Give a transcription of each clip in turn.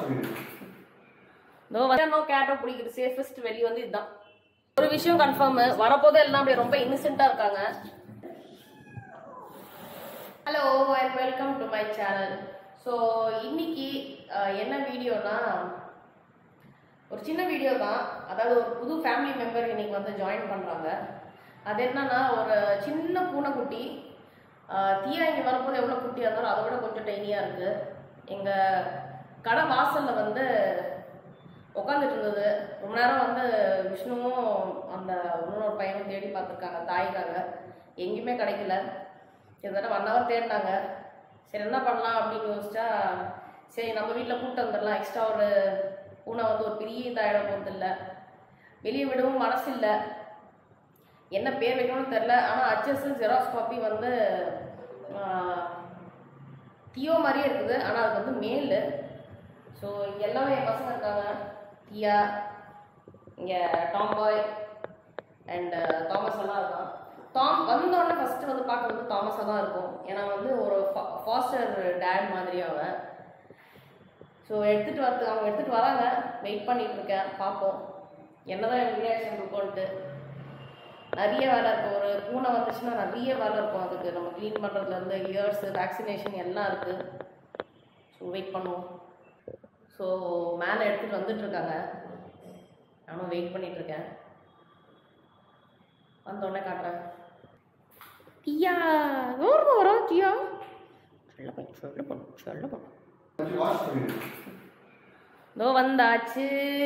No no கேட்டோ பிடிக்குது safest வெளிய வந்து இதுதான் ஒரு விஷயம் கன்ஃபார்ம் வரப்போதே எல்லாம் அப்படியே ரொம்ப இன்னசென்ட்டா இருக்காங்க hello and welcome to my channel so இன்னைக்கு அஹ், என்ன வீடியோனா ஒரு சின்ன வீடியோ தான் அதாவது ஒரு புது ஃபேமிலி மெம்பர் இன்னைக்கு வந்து ஜாயின் பண்ணுறாங்க அது என்னன்னா ஒரு சின்ன பூனைக்குட்டி அஹ், தியா இங்கே வரும்போது எவ்வளோ குட்டியாக இருந்தாலும் அதை விட கொஞ்சம் டைனியாக இருக்குது எங்கள் கடை வாசலில் வந்து உட்காந்துட்டு இருந்தது ரொம்ப நேரம் வந்து விஷ்ணுவும் அந்த இன்னொரு பையனும் தேடி பார்த்துருக்காங்க தாய்க்காக எங்கேயுமே கிடைக்கல கிட்டத்தட்ட ஒன் ஹவர் தேடினாங்க சரி என்ன பண்ணலாம் அப்படின்னு யோசிச்சா சரி நம்ம வீட்டில் கூட்டம் வந்துடலாம் எக்ஸ்ட்ரா ஒரு பூனை வந்து ஒரு பெரிய இதாகிட போகிறது இல்லை வெளியே விடவும் மனசு இல்லை என்ன பேர் வைக்கணும்னு தெரில ஆனால் அச்சஸ் ஜெராக்ஸ் காப்பி வந்து ஆஹ், தியோ மாதிரியே இருக்குது ஆனால் அது வந்து மேலு ஸோ இங்கே எல்லாமே என் பசங்க இருக்காங்க தியா இங்கே டாம் பாய் அண்ட் தாமஸ் எல்லாம் இருக்கான் டாம் வந்தோடனே ஃபஸ்ட்டு வந்து பார்க்குறது தாமஸாக தான் இருக்கும் ஏன்னா வந்து ஒரு ஃபாஸ்டர் டேட் மாதிரி அவன் ஸோ எடுத்துகிட்டு வரது அவங்க எடுத்துகிட்டு வராங்க வெயிட் பண்ணிட்டு இருக்கேன் பார்ப்போம் என்னதான் எனக்கு ரியாக்ஷன் இருக்கும்ன்ட்டு நிறைய வேலை இருக்கும் ஒரு பூனை வந்துச்சுன்னா நிறைய வேலை இருக்கும் அதுக்கு நம்ம க்ளீன் பண்ணுறதுலேருந்து இயர்ஸ் வேக்சினேஷன் எல்லாம் இருக்குது ஸோ வெயிட் பண்ணுவோம் ஸோ மேலே எடுத்துகிட்டு வந்துட்டு இருக்காங்க நானும் வெயிட் பண்ணிட்டு இருக்கேன் வந்தோடனே காட்டுறேன் தியா ஊருக்கு வரோம் தியா சொல்ல பண்ணு சொல்ல பண்ணு சொல்ல பண்ணு இதோ வந்தாச்சு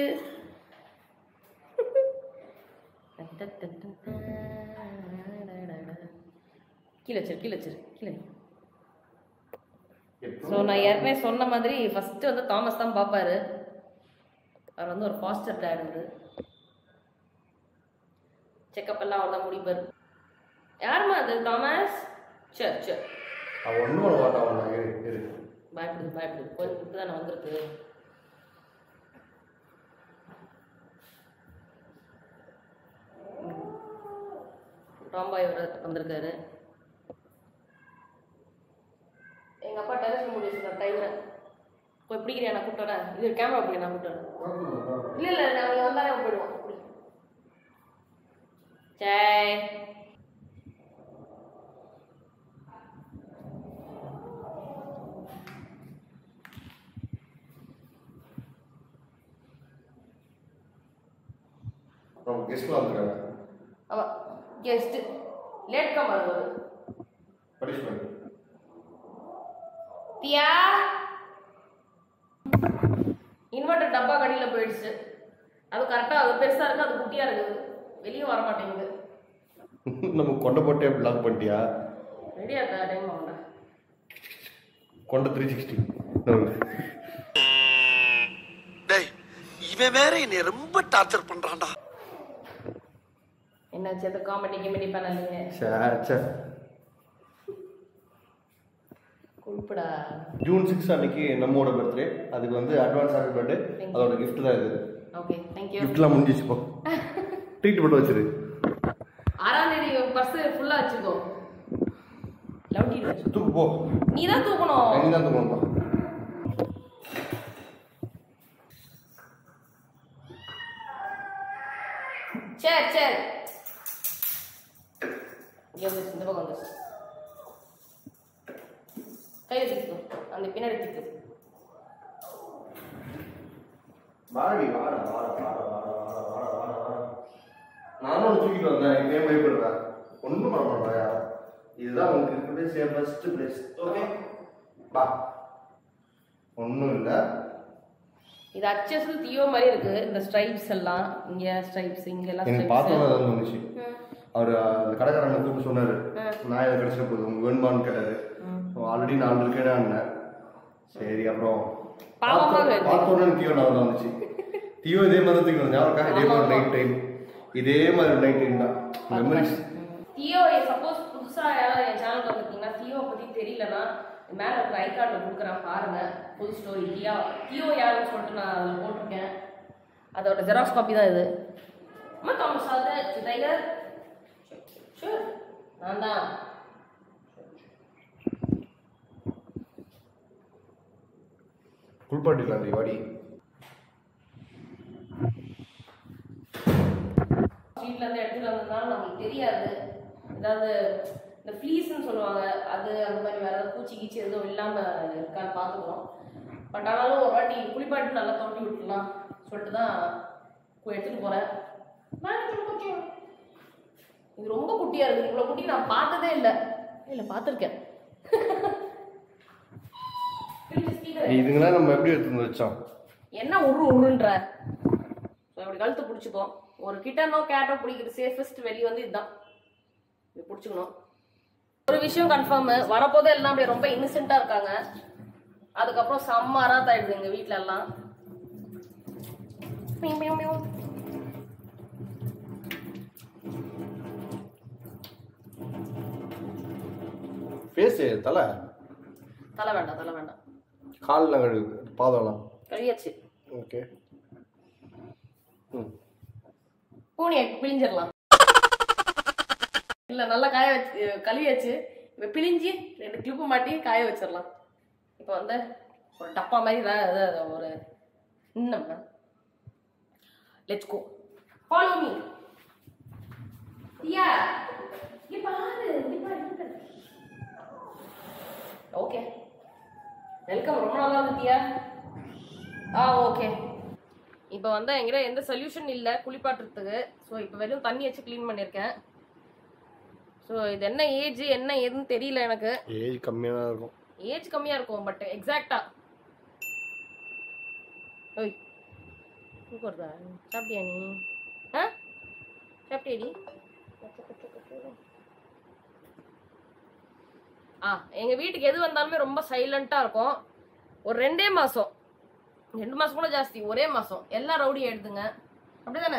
கீழே வச்சிரு கீழே வச்சிரு கீழே ஸோ நான் ஏற்கனவே சொன்ன மாதிரி ஃபஸ்ட்டு வந்து தாமஸ் தான் பார்ப்பாரு அவர் வந்து ஒரு ஃபாஸ்டர் டேட் வந்து செக்கப் எல்லாம் அவர் தான் முடிப்பார் யாரும்மா அது தாமஸ் சரி சரி அவன் ஒன்றும் பண்ண மாட்டான் அவன் இரு இரு பயப்படுது பயப்படுது கொஞ்சம் இப்போ தானே வந்திருக்கு ராம்பாய் வர வந்திருக்காரு எங்க அப்பா டெரஸ் முடிவு சொன்னார் டைவரை போய் பிடிக்கிறியா நான் கூப்பிட்டு வரேன் இது கேமரா பிடிக்க நான் கூப்பிட்டு வரேன் இல்ல இல்ல நான் இங்க வந்தாலே அவன் போயிடுவான் அப்படி. ஜெய் நம்ம கெஸ்ட்லாம் வந்துருக்காங்க அவன் கெஸ்ட் லேட் கமர் ஒரு பனிஷ்மெண்ட் தியா இன்வெர்டர் டப்பா கடியில் போயிடுச்சு அது கரெக்டாக அது பெருசாக இருக்குது அது குட்டியாக இருக்குது வெளியே வர மாட்டேங்குது நம்ம கொண்டை போட்டே பிளாக் பண்ணிட்டியா ரெடியாக இருக்கா டைம் ஆகும்டா கொண்டை த்ரீ சிக்ஸ்டி டேய் இவன் வேற என்னை ரொம்ப டார்ச்சர் பண்றான்டா என்னாச்சு அது காமெடி கிமெடி பண்ணலீங்க சே சே குறிப்பிடா ஜூன் சிக்ஸ் அன்னைக்கு நம்மோட பர்த்டே அதுக்கு வந்து அட்வான்ஸ் ஹாப்பி பர்த்டே அதோட கிஃப்ட் தான் இது ஓகே தேங்க்யூ கிஃப்ட்லாம் முடிஞ்சிச்சு போ ட்ரீட் மட்டும் வச்சிரு ஆறாம் தேதி பர்ஸ் ஃபுல்லாக வச்சுக்கோ லவ் டீ தூக்கு போ நீ தான் தூக்கணும் நீ தான் தூக்கணும்ப்பா சரி சரி இங்கே வந்துச்சு இந்த பக்கம் வந்துச்சு கையில் திக்கு அந்த பின்னாடி திக்கு வாடி வாடா வாடா வாடா வாடா வாடா வாடா வாடா வாடா நானும் ஒன்று தூக்கிட்டு வந்தேன் எங்கேயே பயப்படுறேன் ஒன்றும் பண்ண மாட்டேன் இதுதான் உங்களுக்கு இருக்கிறதே சேஃபஸ்ட் பிளேஸ் ஓகே வா ஒன்றும் இல்லை இது அச்சஸும் தியோ மாதிரி இருக்கு இந்த ஸ்ட்ரைப்ஸ் எல்லாம் இங்க ஸ்ட்ரைப்ஸ் இங்க எல்லாம் எனக்கு பார்த்தோன்னே ஸ்ட்ரைப்ஸ் தான் தோணுச்சு அவர் அந்த கடைக்காரனை கூப்பிட்டு சொன்னாரு நான் இதை கிடைச்சிட போகுது உங்க வேணுமான்னு கேட்டாரு ஆல்ரெடி நாலு இருக்கேன்னு சரி அப்புறம் பாவமாக இருக்கு. பார்த்தோன்னே தியோ நான் வந்துச்சு தியோ இதே மாதிரி தான் தூக்கி ஞாபகம் இருக்கா? இதே மாதிரி நைட் டைம் இதே மாதிரி நைட் டைம் தான் மெமரிஸ் தியோ சப்போஸ் புதுசா யாராவது என் சேனலுக்கு வந்திருக்கீங்கன்னா தியோ பத்தி தெரியலனா மேல ஒரு ஐ கார்டு கொடுக்குறேன் பாருங்க புது ஸ்டோரி தியா தியோ யாருன்னு சொல்லிட்டு நான் அதில் போட்டிருக்கேன் அதோட ஜெராக்ஸ் காப்பி தான் இது அம்மா தாமஸ் அது டைகர் ஷூர் நான் தான் குளிப்பாட்டிடலாம் டி வாடி ஸ்ட்ரீட்ல இருந்து எடுத்துட்டு வந்ததுனால நமக்கு தெரியாது ஏதாவது இந்த ஃப்ளீஸ்ன்னு சொல்லுவாங்க அது அந்த மாதிரி வேற ஏதாவது பூச்சி கீச்சி எதுவும் இல்லாம இருக்கான்னு பார்த்துக்கிறோம் பட் ஆனாலும் ஒரு வாட்டி குளிப்பாட்டி நல்லா தோண்டி விட்டுலாம் சொல்லிட்டு தான் கு- எடுத்துட்டு போறேன் மேலே சொல்லு கொஞ்சம். இது ரொம்ப குட்டியா இருக்கு இவ்வளவு குட்டி நான் பார்த்ததே இல்லை இல்லை பார்த்துருக்கேன் இதுங்களாம் நம்ம எப்படி எடுத்து வந்து வச்சோம் என்ன உரு உருன்ற ஸோ இப்படி கழுத்து பிடிச்சிக்கோ ஒரு கிட்டனோ கேட்டோ பிடிக்கிற சேஃபஸ்ட் வெளி வந்து இதுதான் இது பிடிச்சிக்கணும் ஒரு விஷயம் கன்ஃபார்ம் வரப்போதே எல்லாம் அப்படியே ரொம்ப இன்னசென்ட்டா இருக்காங்க அதுக்கப்புறம் செம்ம அராத் ஆயிடுது எங்க வீட்ல எல்லாம் மியூ, மியூ, மியூ. ஃபேஸு தலை தலை வேண்டாம் தலை வேண்டாம் கால்லாம் கழுவு பாதம்லாம் கழியாச்சு ஓகே ம் பூனியை பிழிஞ்சிடலாம் இல்ல நல்லா காய வச்சு கழுவியாச்சு இப்ப பிழிஞ்சு ரெண்டு கிளிப்பு மாட்டி காய வச்சிடலாம் இப்போ வந்து ஒரு டப்பா மாதிரி தான் இது அது ஒரு இன்னும் லெட்ஸ் கோ ஃபாலோ மீ தியா இங்க பாரு இங்க பாரு ஓகே வெல்கம் ரொம்ப நல்லா இருக்கு தியா ஆ ஓகே இப்போ வந்து என்கிட்ட எந்த சொல்யூஷன் இல்லை குளிப்பாட்டுறதுக்கு ஸோ இப்போ வெறும் தண்ணி வச்சு க்ளீன் பண்ணியிருக்கேன் ஸோ இது என்ன ஏஜ் என்ன ஏதுன்னு தெரியல எனக்கு ஏஜ் கம்மியாக தான் இருக்கும் ஏஜ் கம்மியாக இருக்கும் பட் எக்ஸாக்டா ஓய் தூக்கம் வருதா சாப்பிட்டியா நீ ஆ சாப்பிட்டியா நீ ஆ எங்கள் வீட்டுக்கு எது வந்தாலுமே ரொம்ப சைலண்ட்டாக இருக்கும் ஒரு ரெண்டே மாதம் ரெண்டு மாதம் கூட ஜாஸ்தி ஒரே மாதம் எல்லாம் ரவுடி எடுத்துங்க அப்படிதானே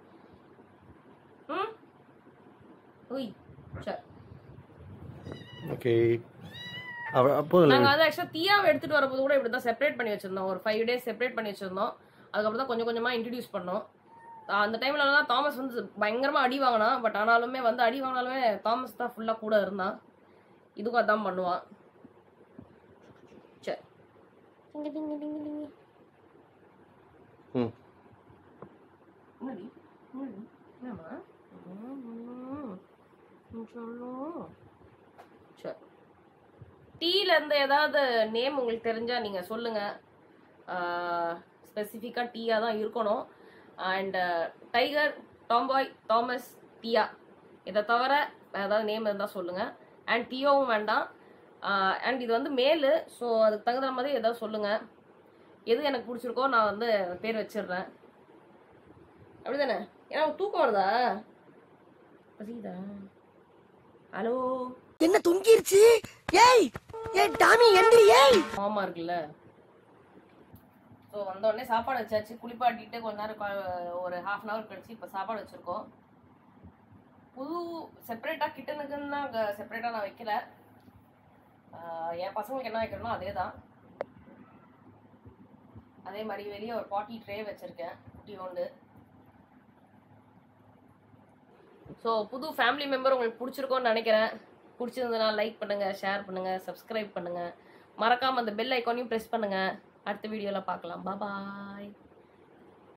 ம் உய் சரி ஓகே அவ அப்போ நாங்க வந்து ஆக்சுவலா தீயாவை எடுத்துட்டு வரப்போது கூட இப்படி தான் செப்பரேட் பண்ணி வச்சிருந்தோம் ஒரு ஃபைவ் டேஸ் செப்பரேட் பண்ணி வச்சிருந்தோம் அதுக்கப்புறம் தான் கொஞ்சம் கொஞ்சமா இன்ட்ரடியூஸ் பண்ணோம் ஆஹ் அந்த டைம்லலாம் தாமஸ் வந்து பயங்கரமா அடி வாங்கினான் பட் ஆனாலுமே வந்து அடி வாங்கினாலுமே தாமஸ் தான் ஃபுல்லா கூட இருந்தான் இதுக்கும் அதான் பண்ணுவான் சரி டிங்கு டிங்கு டிங்கு டிங்கு. ம் என்னடி என்னடி என்னம்மா ம், ம், சொல்லும் சரி டீல இருந்து ஏதாவது நேம் உங்களுக்கு தெரிஞ்சா நீங்க சொல்லுங்க ஸ்பெசிஃபிக்காக டீயா தான் இருக்கணும் அண்ட் டைகர் டாம்பாய் தாமஸ் டியா இதை தவிர வேற ஏதாவது நேம் இருந்தால் சொல்லுங்க அண்ட் டியோவும் வேண்டாம் அண்ட் இது வந்து மேலு ஸோ அதுக்கு தகுந்த மாதிரி ஏதாவது சொல்லுங்க எது எனக்கு பிடிச்சிருக்கோ நான் வந்து பேர் வச்சிடுறேன் அப்படிதானே ஏன்னா உனக்கு தூக்கம் வருதா பசிக்குதா ஹலோ என்ன தொங்கிருச்சு ஏய் ஏய் டாமி எந்திரி ஏய் மாமா இருக்குல்ல ஸோ வந்த உடனே சாப்பாடு வச்சாச்சு குளிப்பாட்டிட்டு கொஞ்ச நேரம் கொ- ஒரு ஹாஃப் அன் ஹவர் கழிச்சு இப்போ சாப்பாடு வச்சிருக்கோம் புது செப்பரேட்டாக கிட்டனுக்குன்னு செப்பரேட்டாக நான் வைக்கல ஆஹ் என் பசங்களுக்கு என்ன வைக்கணுமோ அதே தான் அதே மாதிரி வெளியே ஒரு பாட்டி ட்ரே வச்சிருக்கேன் குட்டி ஒன்று ஸோ புது ஃபேமிலி மெம்பர் உங்களுக்கு பிடிச்சிருக்கோன்னு நினைக்கிறேன் பிடிச்சிருந்ததுனா லைக் பண்ணுங்க ஷேர் பண்ணுங்க சப்ஸ்கிரைப் பண்ணுங்க மறக்காம அந்த பெல் ஐக்கானையும் ப்ரெஸ் பண்ணுங்க அடுத்த வீடியோல பார்க்கலாம் பாய்